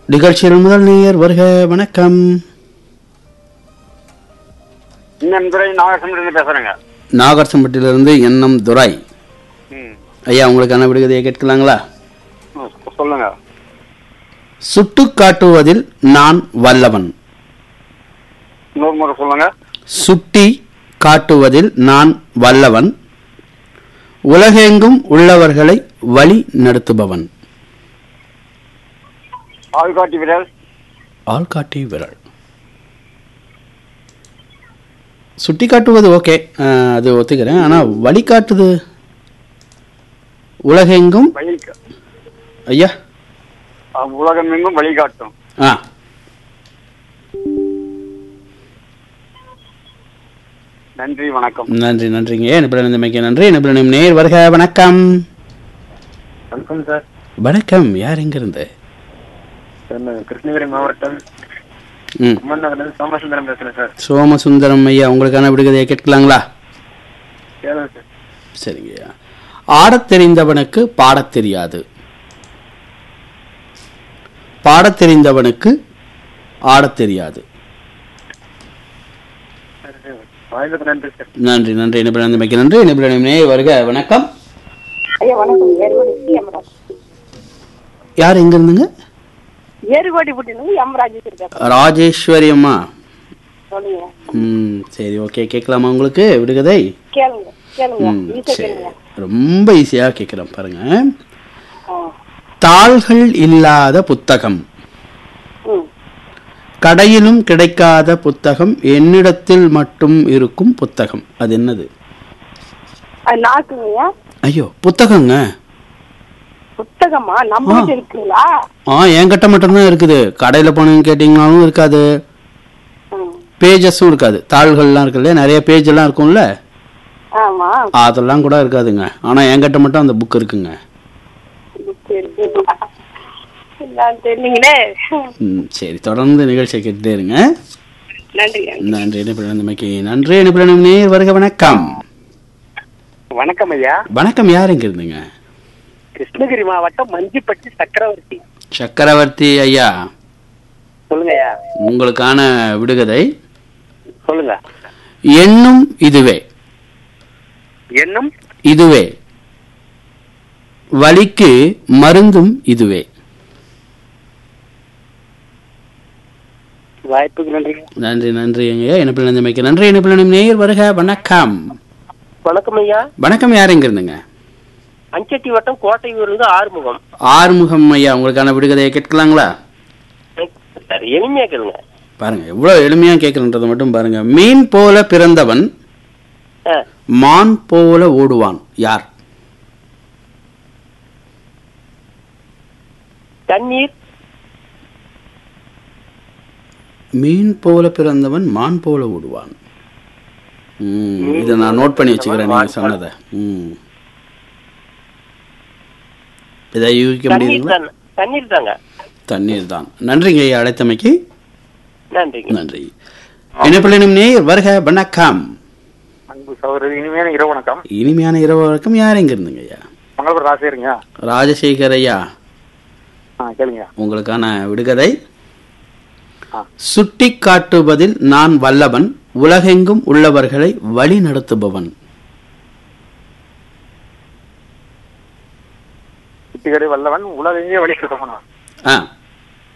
நிகழ்ச்சியில் முதல் நேயர் வருக வணக்கம் இன்னும் துறை நாகசந்திரன் பேசுறேங்க நாகர்சம்பட்டிலிருந்து எண்ணம் துரை ம் ஐயா உங்களுக்கான விடுகதையை கேட்கலாங்களா ம், சொல்லுங்க சுட்டு காட்டுவதில் நான் வல்லவன் இன்னொரு முறை சொல்லுங்க சுட்டி காட்டுவதில் நான் வல்லவன் உலகெங்கும் உள்ளவர்களை வழி நடத்துபவன் ஆள்காட்டி விரல் ஆள்காட்டி விரல் சுட்டி காட்டுவது ஓகே அது ஒத்துக்கிறேன் ஆனால் வழிகாட்டுது உலகெங்கும் வழி ஐயா உலகம் எங்கும் வழிகாட்டும் ஆ நன்றி வணக்கம் நன்றி நன்றிங்க நிபுணமைக்கு நன்றி நிபுணம் நேர் வருக வணக்கம் வணக்கம் சார் வணக்கம் யார் எங்கிருந்து கிருஷ்ணகிரி மாவட்டம் ம் அம்மன் நகர்லேருந்து சோமசுந்தரம் பேசுறேன் சார் சோமசுந்தரம் ஐயா உங்களுக்கான விடுகதையை கேட்கலாங்களா கேளுங்க சார் சரிங்க ஐயா ஆடத் தெரிந்தவனுக்கு பாடத் தெரியாது பாடத் தெரிந்தவனுக்கு ஆடத் தெரியாது வாய்ப்புக்கு நன்றி சார் நன்றி நன்றி நிபுணமைக்கு நன்றி நிபுணம் நேர் வருக வணக்கம் ஐயா வணக்கம் ஏறுகோடி எம்ராஜ் யார் எங்க இருந்துங்க ஏறுகோடி புட்டினது எம்ராஜ் இருக்காரு ராஜேஸ்வரி அம்மா சொல்லுங்க ம் சரி ஓகே கேட்கலாமா உங்களுக்கு விடுகதை கேளுங்க கேளுங்க ம் ஈஸியா சரி கேளுங்க ரொம்ப ஈஸியாக கேட்குறேன் பாருங்க ஆ. தாள்கள் இல்லாத புத்தகம் ம் கடையிலும் கிடைக்காத புத்தகம் என்னிடத்தில் மட்டும் இருக்கும் புத்தகம் அது என்னது அது நாக்குங்கய்யா ஐயோ புத்தகங்க புத்தகமா நம்ம ஆ. கிட்ட இருக்குங்களா ஆ என்கிட்ட மட்டும்தான் இருக்குது கடையில் போனீங்கன்னு கேட்டிங்கனாலும் இருக்காது ம். பேஜஸும் இருக்காது தாள்கள்லாம் இருக்கு இல்லையா நிறைய பேஜ் எல்லாம் இருக்கும்ல ஆமா அதெல்லாம் கூட இருக்காதுங்க ஆனால் என்கிட்ட மட்டும் அந்த புக் இருக்குங்க சரி நான் தெரியுங்களே ம் சரி தொடர்ந்து நிகழ்ச்சியை கேட்டுட்டே இருங்க நன்றி நன்றி நிபுணமைக்கு நன்றி நிபுணம் நேர் வருக வணக்கம் வணக்கம் ஐயா வணக்கம் யார் எங்க இருந்துங்க கிருஷ்ணகிரி மாவட்டம் மஞ்சிப்பட்டி சக்கரவர்த்தி சக்கரவர்த்தி ஐயா சொல்லுங்க ஐயா உங்களுக்கான விடுகதை சொல்லுங்க எண்ணும் இதுவே என்னும் இதுவே வலிக்கு மருந்தும் இதுவே வாய்ப்புக்கு நன்றி நன்றி நன்றி ஐயா இணைப்பில் நன்றமைக்கு நன்றி இணைப்பில் நேர் வருக வணக்கம் வணக்கம் ஐயா வணக்கம் யார் எங்க இருந்துங்க அஞ்சட்டி வட்டம் கோட்டையூர்லேருந்து ஆறுமுகம் ஆறுமுகம் ஐயா உங்களுக்கான விடுகதையை கேட்கலாங்களா சார் எளிமையா கேளுங்க பாருங்க எவ்வளவு எளிமையா கேட்கறன்றதை மட்டும் பாருங்க மீன் போல பிறந்தவன் ஆ, மான் போல ஓடுவான் யார் தண்ணீர் மீன் போல பிறந்தவன் மான் போல ஓடுவான் ம், இதை நான் நோட் பண்ணி வச்சுக்கிறேன் நீங்க சொன்னதை ம். இதை யூகிக்க தண்ணீர் முடியுங்களா தான் தண்ணீர் தாங்க தண்ணீர் தான் நன்றிங்க ஐயா அழைத்தமைக்கு நன்றிங்க நன்றி இணைப்பிலினும் நேர் வருக வணக்கம் அன்பு சகோதரர் இனிமையான இரவு வணக்கம் இனிமையான இரவு வணக்கம் யார் எங்க இருந்துங்க ஐயா மங்களபுரம் ராசியருங்க ராஜசேகர் ஐயா ஆ கேளுங்க உங்களுக்கான விடுகதை ஆ. சுட்டி காட்டுவதில் நான் வல்லவன் உலகெங்கும் உள்ளவர்களை வழி நடத்துபவன் சிட்டிகடை வல்லவன் உலகையே வழி சுத்தமான ஆ